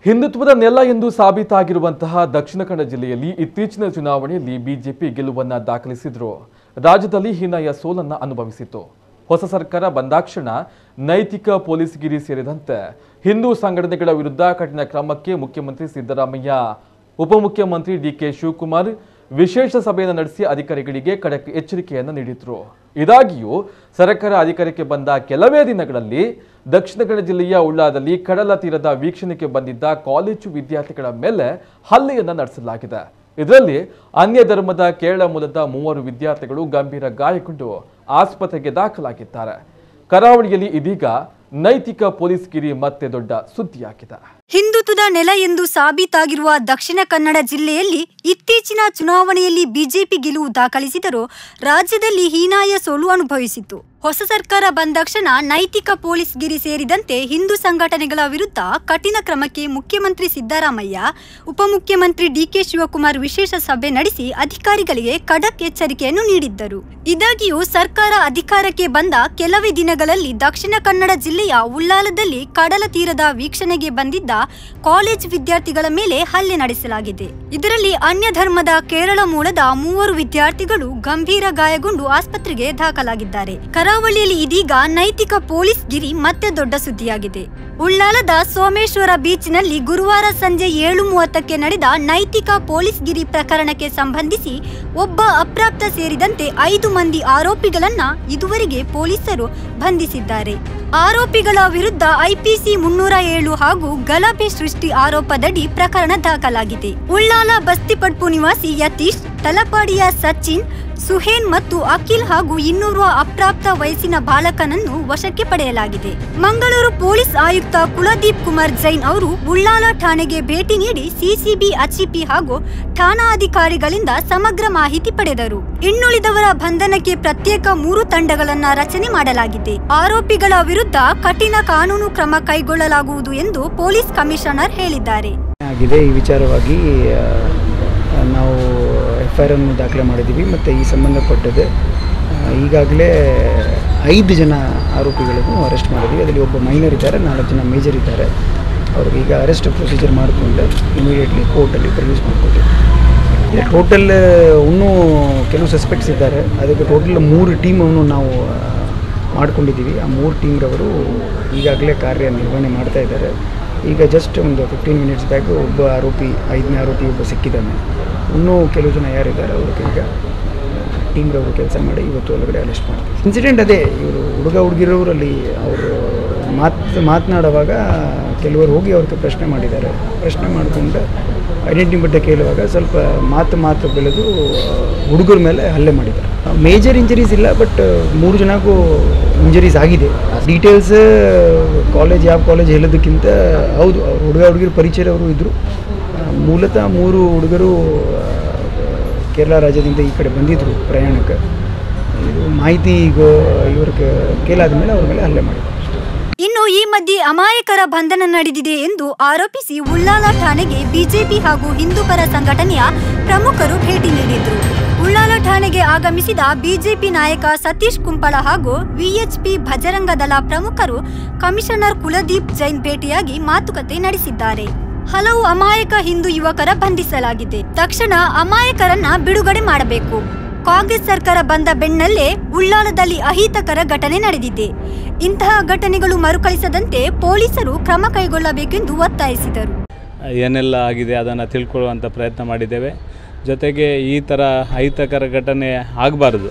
ಹಿಂದುತ್ವದ ನೆಲ ಎಂದು ಸಾಬೀತಾಗಿರುವಂತಹ ದಕ್ಷಿಣ ಕನ್ನಡ ಜಿಲ್ಲೆಯಲ್ಲಿ ಇತ್ತೀಚಿನ ಚುನಾವಣೆಯಲ್ಲಿ ಬಿಜೆಪಿ ಗೆಲುವನ್ನ ದಾಖಲಿಸಿದ್ರು ರಾಜ್ಯದಲ್ಲಿ ಹೀನಾಯ ಸೋಲನ್ನ ಅನುಭವಿಸಿತು ಹೊಸ ಸರ್ಕಾರ ಬಂದಾಕ್ಷಣ ನೈತಿಕ ಪೊಲೀಸ್ಗಿರಿ ಸೇರಿದಂತೆ ಹಿಂದೂ ಸಂಘಟನೆಗಳ ವಿರುದ್ಧ ಕಠಿಣ ಕ್ರಮಕ್ಕೆ ಮುಖ್ಯಮಂತ್ರಿ ಸಿದ್ದರಾಮಯ್ಯ ಉಪಮುಖ್ಯಮಂತ್ರಿ ಡಿ ಕೆ ಶಿವಕುಮಾರ್ ವಿಶೇಷ ಸಭೆಯನ್ನು ನಡೆಸಿ ಅಧಿಕಾರಿಗಳಿಗೆ ಖಡಕ್ ಎಚ್ಚರಿಕೆಯನ್ನು ನೀಡಿದ್ರು ಇದಾಗಿಯೂ ಸರ್ಕಾರ ಅಧಿಕಾರಕ್ಕೆ ಬಂದ ಕೆಲವೇ ದಿನಗಳಲ್ಲಿ ದಕ್ಷಿಣ ಕನ್ನಡ ಜಿಲ್ಲೆಯ ಉಳ್ಳಾದಲ್ಲಿ ಕಡಲ ತೀರದ ವೀಕ್ಷಣೆಗೆ ಬಂದಿದ್ದ ಕಾಲೇಜು ವಿದ್ಯಾರ್ಥಿಗಳ ಮೇಲೆ ಹಲ್ಲೆಯನ್ನ ನಡೆಸಲಾಗಿದೆ ಇದರಲ್ಲಿ ಅನ್ಯ ಧರ್ಮದ ಕೇರಳ ಮೂಲದ ಮೂವರು ವಿದ್ಯಾರ್ಥಿಗಳು ಗಂಭೀರ ಗಾಯಗೊಂಡು ಆಸ್ಪತ್ರೆಗೆ ದಾಖಲಾಗಿದ್ದಾರೆ ಕರಾವಳಿಯಲ್ಲಿ ಇದೀಗ ನೈತಿಕ ಪೊಲೀಸ್ಗಿರಿ ಮತ್ತೆ ದೊಡ್ಡ ಸುದ್ದಿಯಾಗಿದೆ ಹಿಂದುತ್ವದ ನೆಲ ಎಂದು ಸಾಬೀತಾಗಿರುವ ದಕ್ಷಿಣ ಕನ್ನಡ ಜಿಲ್ಲೆಯಲ್ಲಿ ಇತ್ತೀಚಿನ ಚುನಾವಣೆಯಲ್ಲಿ ಬಿಜೆಪಿ ಗೆಲುವು ದಾಖಲಿಸಿದರೂ ರಾಜ್ಯದಲ್ಲಿ ಹೀನಾಯ ಸೋಲು ಅನುಭವಿಸಿತು ಹೊಸ ಸರ್ಕಾರ ಬಂದಾಕ್ಷಣ ನೈತಿಕ ಪೊಲೀಸ್ ಗಿರಿ ಸೇರಿದಂತೆ ಹಿಂದೂ ಸಂಘಟನೆಗಳ ವಿರುದ್ಧ ಕಠಿಣ ಕ್ರಮಕ್ಕೆ ಮುಖ್ಯಮಂತ್ರಿ ಸಿದ್ದರಾಮಯ್ಯ ಉಪಮುಖ್ಯಮಂತ್ರಿ ಡಿಕೆ ಶಿವಕುಮಾರ್ ವಿಶೇಷ ಸಭೆ ನಡೆಸಿ ಅಧಿಕಾರಿಗಳಿಗೆ ಖಡಕ್ ಎಚ್ಚರಿಕೆಯನ್ನು ನೀಡಿದ್ದರು ಇದಾಗಿಯೂ ಸರ್ಕಾರ ಅಧಿಕಾರಕ್ಕೆ ಬಂದ ಕೆಲವೇ ದಿನಗಳಲ್ಲಿ ದಕ್ಷಿಣ ಕನ್ನಡ ಜಿಲ್ಲೆಯ ಉಳ್ಳಾಲದಲ್ಲಿ ಕಡಲ ತೀರದ ವೀಕ್ಷಣೆಗೆ ಬಂದಿದ್ದ ಕಾಲೇಜ್ ವಿದ್ಯಾರ್ಥಿಗಳ ಮೇಲೆ ಹಲ್ಲೆ ನಡೆಸಲಾಗಿದೆ ಇದರಲ್ಲಿ ಅನ್ಯ ಧರ್ಮದ ಕೇರಳ ಮೂಲದ ಮೂವರು ವಿದ್ಯಾರ್ಥಿಗಳು ಗಂಭೀರ ಗಾಯಗೊಂಡು ಆಸ್ಪತ್ರೆಗೆ ದಾಖಲಾಗಿದ್ದಾರೆ ಕರಾವಳಿಯಲ್ಲಿ ಇದೀಗ ನೈತಿಕ ಪೊಲೀಸ್ ಗಿರಿ ಮತ್ತೆ ದೊಡ್ಡ ಸುದ್ದಿಯಾಗಿದೆ ಉಳ್ಳಾಲದ ಸೋಮೇಶ್ವರ ಬೀಚ್ನಲ್ಲಿ ಗುರುವಾರ ಸಂಜೆ ಏಳು ಮೂವತ್ತಕ್ಕೆ ನಡೆದ ನೈತಿಕ ಪೊಲೀಸ್ ಗಿರಿ ಪ್ರಕರಣಕ್ಕೆ ಸಂಬಂಧಿಸಿ ಒಬ್ಬ ಅಪ್ರಾಪ್ತ ಸೇರಿದಂತೆ ಐದು ಮಂದಿ ಆರೋಪಿಗಳನ್ನ ಇದುವರೆಗೆ ಪೊಲೀಸರು ಬಂಧಿಸಿದ್ದಾರೆ ಆರೋಪಿಗಳ ವಿರುದ್ಧ ಐಪಿಸಿ ಮುನ್ನೂರ ಏಳು ಹಾಗೂ ಗಲಭೆ ಸೃಷ್ಟಿ ಆರೋಪದಡಿ ಪ್ರಕರಣ ದಾಖಲಾಗಿದೆ ಉಳ್ಳಾಲ ಬಸ್ತಿಪಡ್ಪು ನಿವಾಸಿ ಯತೀಶ್ ತಲಪಾಡಿಯ ಸಚಿನ್ ಸುಹೇನ್ ಮತ್ತು ಅಖಿಲ್ ಹಾಗೂ ಇನ್ನೂರು ಅಪ್ರಾಪ್ತ ವಯಸ್ಸಿನ ಬಾಲಕನನ್ನು ವಶಕ್ಕೆ ಪಡೆಯಲಾಗಿದೆ ಮಂಗಳೂರು ಪೊಲೀಸ್ ಆಯುಕ್ತ ಕುಲದೀಪ್ ಕುಮಾರ್ ಜೈನ್ ಅವರು ಉಳ್ಳಾಲ ಠಾಣೆಗೆ ಭೇಟಿ ನೀಡಿ ಸಿಸಿಬಿ ಅಚಿಪಿ ಹಾಗೂ ಠಾಣಾಧಿಕಾರಿಗಳಿಂದ ಸಮಗ್ರ ಮಾಹಿತಿ ಪಡೆದರು ಇನ್ನುಳಿದವರ ಬಂಧನಕ್ಕೆ ಪ್ರತ್ಯೇಕ ಮೂರು ತಂಡಗಳನ್ನ ರಚನೆ ಮಾಡಲಾಗಿದೆ ಆರೋಪಿಗಳ ವಿರುದ್ಧ ಕಠಿಣ ಕಾನೂನು ಕ್ರಮ ಕೈಗೊಳ್ಳಲಾಗುವುದು ಎಂದು ಪೊಲೀಸ್ ಕಮಿಷನರ್ ಹೇಳಿದ್ದಾರೆ ಆಗಿದೆ ಈ ವಿಚಾರವಾಗಿ ಆ, ನಾವು ಎಫ್ ಐ ಆರನ್ನು ದಾಖಲೆ ಮಾಡಿದ್ದೀವಿ ಮತ್ತು ಈ ಸಂಬಂಧಪಟ್ಟದ್ದು ಈಗಾಗಲೇ ಐದು ಜನ ಆರೋಪಿಗಳನ್ನು ಅರೆಸ್ಟ್ ಮಾಡಿದ್ದೀವಿ ಅದರಲ್ಲಿ ಒಬ್ಬ ಮೈನರ್ ಇದ್ದಾರೆ ನಾಲ್ಕು ಜನ ಮೇಜರ್ ಇದ್ದಾರೆ ಅವ್ರಿಗೆ ಈಗ ಅರೆಸ್ಟ್ ಪ್ರೊಸೀಜರ್ ಮಾಡಿಕೊಂಡು ಇಮಿಡಿಯೇಟ್ಲಿ ಕೋರ್ಟಲ್ಲಿ ಪ್ರೊಡ್ಯೂಸ್ ಮಾಡಿಕೊಟ್ಟಿವಿ ಟೋಟಲ್ ಇನ್ನೂ ಕೆಲವು ಸಸ್ಪೆಕ್ಟ್ಸ್ ಇದ್ದಾರೆ ಅದಕ್ಕೆ ಟೋಟಲ್ ಮೂರು ಟೀಮನ್ನು ನಾವು ಆ, ಮಾಡ್ಕೊಂಡಿದ್ದೀವಿ ಆ ಮೂರು ಟೀಮ್ರವರು ಈಗಾಗಲೇ ಕಾರ್ಯನಿರ್ವಹಣೆ ಮಾಡ್ತಾ ಇದ್ದಾರೆ ಈಗ ಜಸ್ಟ್ ಒಂದು ಫಿಫ್ಟೀನ್ ಮಿನಿಟ್ಸ್ ಬ್ಯಾಕ್ ಒಬ್ಬ ಆರೋಪಿ ಐದನೇ ಆರೋಪಿ ಒಬ್ಬ ಸಿಕ್ಕಿದ್ದಾನೆ ಇನ್ನೂ ಕೆಲವು ಜನ ಯಾರಿದ್ದಾರೆ ಅವ್ರಿಗೆ ಈಗ ಟೀಮ್ರವರು ಕೆಲಸ ಮಾಡಿ ಇವತ್ತು ಒಳಗಡೆ ಅರೆಸ್ಟ್ ಮಾಡ್ತೀವಿ ಇನ್ಸಿಡೆಂಟ್ ಅದೇ ಇವರು ಹುಡುಗ ಹುಡುಗಿರೋರಲ್ಲಿ ಅವರು ಮಾತು ಮಾತನಾಡುವಾಗ ಕೆಲವರು ಹೋಗಿ ಅವ್ರಿಗೆ ಪ್ರಶ್ನೆ ಮಾಡಿದ್ದಾರೆ ಪ್ರಶ್ನೆ ಮಾಡಿಕೊಂಡು ಐಡೆಂಟಿ ಬಗ್ಗೆ ಕೇಳುವಾಗ ಸ್ವಲ್ಪ ಮಾತು ಮಾತು ಬೆಳೆದು ಹುಡುಗರ ಮೇಲೆ ಹಲ್ಲೆ ಮಾಡಿದ್ದಾರೆ ಮೇಜರ್ ಇಂಜರೀಸ್ ಇಲ್ಲ ಬಟ್ ಮೂರು ಜನಕ್ಕೂ ಇಂಜರೀಸ್ ಆಗಿದೆ ಡೀಟೇಲ್ಸ್ ಕಾಲೇಜ್ ಯಾವ ಕಾಲೇಜ್ ಹೇಳೋದಕ್ಕಿಂತ ಹೌದು ಅವ್ರು ಹುಡುಗ ಹುಡುಗಿರು ಪರಿಚಯದವರು ಇದ್ದರು ಮೂಲತಃ ಮೂರು ಹುಡುಗರು ಆ, ಕೇರಳ ರಾಜ್ಯದಿಂದ ಈ ಕಡೆ ಬಂದಿದ್ದರು ಪ್ರಯಾಣಕ್ಕೆ ಇದು ಮಾಹಿತಿ ಈಗ ಇವ್ರಿಗೆ ಕೇಳಾದ ಮೇಲೆ ಅವ್ರ ಮೇಲೆ ಹಲ್ಲೆ ಮಾಡಿದ್ದಾರೆ ಇನ್ನು ಈ ಮಧ್ಯೆ ಅಮಾಯಕರ ಬಂಧನ ನಡೆದಿದೆ ಎಂದು ಆರೋಪಿಸಿ ಉಳ್ಳಾಲ ಠಾಣೆಗೆ ಬಿಜೆಪಿ ಹಾಗೂ ಹಿಂದೂಪರ ಸಂಘಟನೆಯ ಪ್ರಮುಖರು ಭೇಟಿ ನೀಡಿದ್ರು ಉಳ್ಳಾಲ ಠಾಣೆಗೆ ಆಗಮಿಸಿದ ಬಿಜೆಪಿ ನಾಯಕ ಸತೀಶ್ ಕುಂಪಳ ಹಾಗೂ ವಿಎಚ್ಪಿ ಭಜರಂಗ ದಳ ಪ್ರಮುಖರು ಕಮಿಷನರ್ ಕುಲದೀಪ್ ಜೈನ್ ಭೇಟಿಯಾಗಿ ಮಾತುಕತೆ ನಡೆಸಿದ್ದಾರೆ ಹಲವು ಅಮಾಯಕ ಹಿಂದೂ ಯುವಕರ ಬಂಧಿಸಲಾಗಿದೆ ತಕ್ಷಣ ಅಮಾಯಕರನ್ನ ಬಿಡುಗಡೆ ಮಾಡಬೇಕು ಕಾಂಗ್ರೆಸ್ ಸರ್ಕಾರ ಬಂದ ಬೆನ್ನಲ್ಲೇ ಉಳ್ಳಾಲದಲ್ಲಿ ಅಹಿತಕರ ಘಟನೆ ನಡೆದಿದೆ ಇಂತಹ ಘಟನೆಗಳು ಮರುಕಳಿಸದಂತೆ ಪೊಲೀಸರು ಕ್ರಮ ಕೈಗೊಳ್ಳಬೇಕೆಂದು ಒತ್ತಾಯಿಸಿದರು ಏನೆಲ್ಲ ಆಗಿದೆ ಅದನ್ನು ತಿಳ್ಕೊಳ್ಳುವಂಥ ಪ್ರಯತ್ನ ಮಾಡಿದ್ದೇವೆ ಜೊತೆಗೆ ಈ ಥರ ಅಹಿತಕರ ಘಟನೆ ಆಗಬಾರ್ದು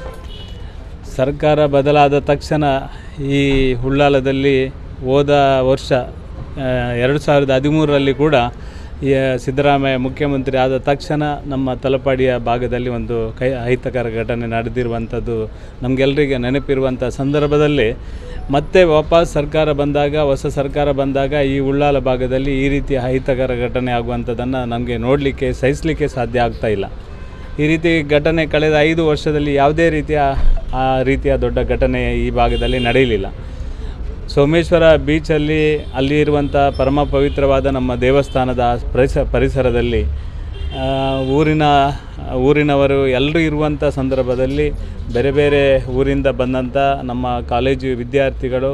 ಸರ್ಕಾರ ಬದಲಾದ ತಕ್ಷಣ ಈ ಹುಳ್ಳಾಲದಲ್ಲಿ ಹೋದ ವರ್ಷ ಆ, ಎರಡು ಸಾವಿರದ ಹದಿಮೂರರಲ್ಲಿ ಕೂಡ ಈ ಸಿದ್ದರಾಮಯ್ಯ ಮುಖ್ಯಮಂತ್ರಿ ಆದ ತಕ್ಷಣ ನಮ್ಮ ತಲಪಾಡಿಯ ಭಾಗದಲ್ಲಿ ಒಂದು ಕೈ ಅಹಿತಕರ ಘಟನೆ ನಡೆದಿರುವಂಥದ್ದು ನಮಗೆಲ್ಲರಿಗೆ ನೆನಪಿರುವಂಥ ಸಂದರ್ಭದಲ್ಲಿ ಮತ್ತೆ ವಾಪಸ್ ಸರ್ಕಾರ ಬಂದಾಗ ಹೊಸ ಸರ್ಕಾರ ಬಂದಾಗ ಈ ಉಳ್ಳಾಲ ಭಾಗದಲ್ಲಿ ಈ ರೀತಿಯ ಅಹಿತಕರ ಘಟನೆ ಆಗುವಂಥದ್ದನ್ನು ನಮಗೆ ನೋಡಲಿಕ್ಕೆ ಸಹಿಸಲಿಕ್ಕೆ ಸಾಧ್ಯ ಆಗ್ತಾ ಇಲ್ಲ ಈ ರೀತಿ ಘಟನೆ ಕಳೆದ ಐದು ವರ್ಷದಲ್ಲಿ ಯಾವುದೇ ರೀತಿಯ ಆ ರೀತಿಯ ದೊಡ್ಡ ಘಟನೆ ಈ ಭಾಗದಲ್ಲಿ ನಡೆಯಲಿಲ್ಲ ಸೋಮೇಶ್ವರ ಬೀಚಲ್ಲಿ ಅಲ್ಲಿ ಇರುವಂಥ ಪರಮ ಪವಿತ್ರವಾದ ನಮ್ಮ ದೇವಸ್ಥಾನದ ಪರಿಸ ಪರಿಸರದಲ್ಲಿ ಆ, ಊರಿನ ಊರಿನವರು ಎಲ್ಲರೂ ಇರುವಂಥ ಸಂದರ್ಭದಲ್ಲಿ ಬೇರೆ ಬೇರೆ ಊರಿಂದ ಬಂದಂಥ ನಮ್ಮ ಕಾಲೇಜು ವಿದ್ಯಾರ್ಥಿಗಳು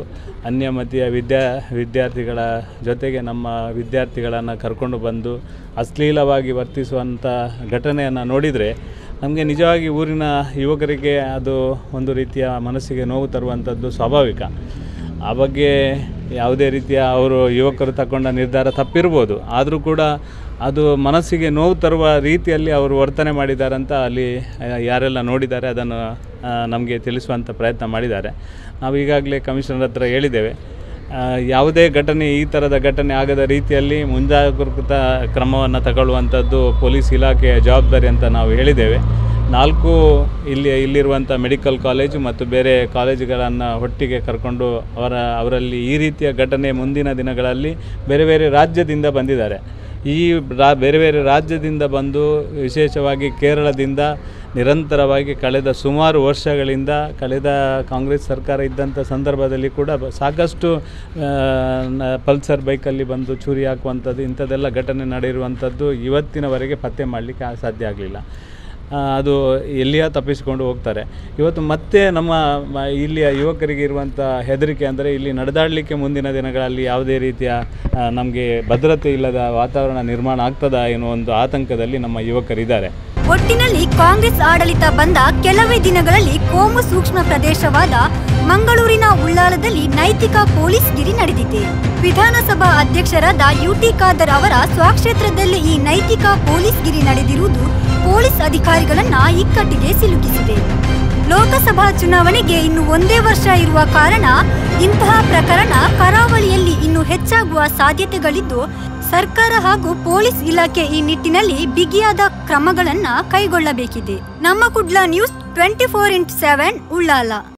ಅನ್ಯಮತೀಯ ವಿದ್ಯಾ ವಿದ್ಯಾರ್ಥಿಗಳ ಜೊತೆಗೆ ನಮ್ಮ ವಿದ್ಯಾರ್ಥಿಗಳನ್ನು ಕರ್ಕೊಂಡು ಬಂದು ಅಶ್ಲೀಲವಾಗಿ ವರ್ತಿಸುವಂಥ ಘಟನೆಯನ್ನು ನೋಡಿದರೆ ನಮಗೆ ನಿಜವಾಗಿ ಊರಿನ ಯುವಕರಿಗೆ ಅದು ಒಂದು ರೀತಿಯ ಮನಸ್ಸಿಗೆ ನೋವು ತರುವಂಥದ್ದು ಸ್ವಾಭಾವಿಕ ಆ ಬಗ್ಗೆ ಯಾವುದೇ ರೀತಿಯ ಅವರು ಯುವಕರು ತಗೊಂಡ ನಿರ್ಧಾರ ತಪ್ಪಿರ್ಬೋದು ಆದರೂ ಕೂಡ ಅದು ಮನಸ್ಸಿಗೆ ನೋವು ತರುವ ರೀತಿಯಲ್ಲಿ ಅವರು ವರ್ತನೆ ಮಾಡಿದ್ದಾರೆ ಅಂತ ಅಲ್ಲಿ ಆ, ಯಾರೆಲ್ಲ ನೋಡಿದ್ದಾರೆ ಅದನ್ನು ನಮಗೆ ತಿಳಿಸುವಂಥ ಪ್ರಯತ್ನ ಮಾಡಿದ್ದಾರೆ ನಾವು ಈಗಾಗಲೇ ಕಮಿಷನರ್ ಹತ್ರ ಹೇಳಿದ್ದೇವೆ ಆ, ಯಾವುದೇ ಘಟನೆ ಈ ಥರದ ಘಟನೆ ಆಗದ ರೀತಿಯಲ್ಲಿ ಮುಂಜಾಗ್ರತಾ ಕ್ರಮವನ್ನು ತಗೊಳ್ಳುವಂಥದ್ದು ಪೊಲೀಸ್ ಇಲಾಖೆಯ ಜವಾಬ್ದಾರಿ ಅಂತ ನಾವು ಹೇಳಿದ್ದೇವೆ ನಾಲ್ಕು ಇಲ್ಲಿ ಇಲ್ಲಿರುವಂಥ ಮೆಡಿಕಲ್ ಕಾಲೇಜು ಮತ್ತು ಬೇರೆ ಕಾಲೇಜುಗಳನ್ನು ಒಟ್ಟಿಗೆ ಕರ್ಕೊಂಡು ಅವರ ಅವರಲ್ಲಿ ಈ ರೀತಿಯ ಘಟನೆ ಮುಂದಿನ ದಿನಗಳಲ್ಲಿ ಬೇರೆ ಬೇರೆ ರಾಜ್ಯದಿಂದ ಬಂದಿದ್ದಾರೆ ಈ ರಾ ಬೇರೆ ಬೇರೆ ರಾಜ್ಯದಿಂದ ಬಂದು ವಿಶೇಷವಾಗಿ ಕೇರಳದಿಂದ ನಿರಂತರವಾಗಿ ಕಳೆದ ಸುಮಾರು ವರ್ಷಗಳಿಂದ ಕಳೆದ ಕಾಂಗ್ರೆಸ್ ಸರ್ಕಾರ ಇದ್ದಂಥ ಸಂದರ್ಭದಲ್ಲಿ ಕೂಡ ಬ- ಸಾಕಷ್ಟು ಆ, ನ- ಪಲ್ಸರ್ ಬೈಕಲ್ಲಿ ಬಂದು ಚೂರಿ ಹಾಕುವಂಥದ್ದು ಇಂಥದ್ದೆಲ್ಲ ಘಟನೆ ನಡೆಯಿರುವಂಥದ್ದು ಇವತ್ತಿನವರೆಗೆ ಪತ್ತೆ ಮಾಡಲಿಕ್ಕೆ ಆ- ಸಾಧ್ಯ ಆಗಲಿಲ್ಲ ಆ, ಅದು ಎಲ್ಲಿಯ ತಪ್ಪಿಸಿಕೊಂಡು ಹೋಗ್ತಾರೆ ಇವತ್ತು ಮತ್ತೆ ನಮ್ಮ ಮ- ಇಲ್ಲಿಯ ಯುವಕರಿಗೆ ಇರುವಂಥ ಹೆದರಿಕೆ ಅಂದರೆ ಇಲ್ಲಿ ನಡೆದಾಡಲಿಕ್ಕೆ ಮುಂದಿನ ದಿನಗಳಲ್ಲಿ ಯಾವುದೇ ರೀತಿಯ ನಮಗೆ ಭದ್ರತೆ ಇಲ್ಲದ ವಾತಾವರಣ ನಿರ್ಮಾಣ ಆಗ್ತದಾ ಎನ್ನುವ ಒಂದು ಆತಂಕದಲ್ಲಿ ನಮ್ಮ ಯುವಕರಿದ್ದಾರೆ ಒಟ್ಟಿನಲ್ಲಿ ಕಾಂಗ್ರೆಸ್ ಆಡಳಿತ ಬಂದ ಕೆಲವೇ ದಿನಗಳಲ್ಲಿ ಕೋಮು ಸೂಕ್ಷ್ಮ ಪ್ರದೇಶವಾದ ಮಂಗಳೂರಿನ ಉಳ್ಳಾಲದಲ್ಲಿ ನೈತಿಕ ಪೊಲೀಸ್ ಗಿರಿ ನಡೆದಿದೆ ವಿಧಾನಸಭಾ ಅಧ್ಯಕ್ಷರಾದ ಯುಟಿ ಖಾದರ್ ಅವರ ಸ್ವಕ್ಷೇತ್ರದಲ್ಲಿ ಈ ನೈತಿಕ ಪೊಲೀಸ್ ಗಿರಿ ನಡೆದಿರುವುದು ಪೊಲೀಸ್ ಅಧಿಕಾರಿಗಳನ್ನ ಇಕ್ಕಟ್ಟಿಗೆ ಸಿಲುಕಿಸಿದೆ ಲೋಕಸಭಾ ಚುನಾವಣೆಗೆ ಇನ್ನು ಒಂದೇ ವರ್ಷ ಇರುವ ಕಾರಣ ಇಂತಹ ಪ್ರಕರಣ ಕರಾವಳಿಯಲ್ಲಿ ಇನ್ನು ಹೆಚ್ಚಾಗುವ ಸಾಧ್ಯತೆಗಳಿದ್ದು ಸರ್ಕಾರ ಹಾಗೂ ಪೊಲೀಸ್ ಇಲಾಖೆ ಈ ನಿಟ್ಟಿನಲ್ಲಿ ಬಿಗಿಯಾದ ಕ್ರಮಗಳನ್ನ ಕೈಗೊಳ್ಳಬೇಕಿದೆ ನಮ್ಮ Kudla news twenty four into seven Ullal